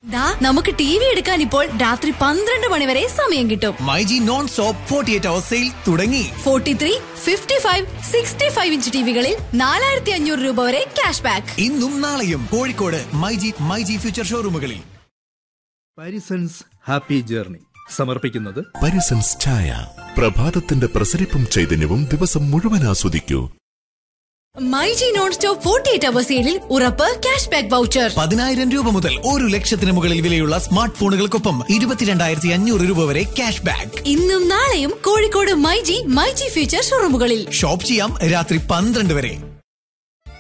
ദാ നമുക്ക് T V എടുക്കാൻ ഇപ്പോൾ രാത്രി പന്ത്രണ്ട് മണി വരെ സമയം കിട്ടും myG non stop forty eight hour sale തുടങ്ങി forty three fifty five sixty five inch ടിവികളിൽ നാലായിരത്തി അഞ്ഞൂറ് രൂപ വരെ ക്യാഷ് ബാക്ക് ഇന്നും നാളെയും കോഴിക്കോട് മൈജി മൈജി ഫ്യൂച്ചർ ഷോറൂമുകളിൽ പാരിസൺസ് ഹാപ്പി ജേർണി സമർപ്പിക്കുന്നത് പരിസൻസ് ചായ പ്രഭാതത്തിന്റെ പ്രസരിപ്പും ചൈതന്യവും ദിവസം മുഴുവൻ ആസ്വദിക്കൂ myG non stop forty eight hour സെയിലിൽ ഉറപ്പ് ക്യാഷ് ബാക്ക് വൗച്ചർ പതിനായിരം രൂപ മുതൽ ഒരു ലക്ഷത്തിന് മുകളിൽ വിലയുള്ള സ്മാർട്ട് ഫോണുകൾക്കൊപ്പം ഇരുപത്തിരണ്ടായിരത്തി അഞ്ഞൂറ് രൂപ വരെ ക്യാഷ് ബാക്ക് ഇന്നും നാളെയും കോഴിക്കോട് മൈജി മൈജി ഫ്യൂച്ചർ ഷോറൂമുകളിൽ ഷോപ്പ് ചെയ്യാം രാത്രി പന്ത്രണ്ട് വരെ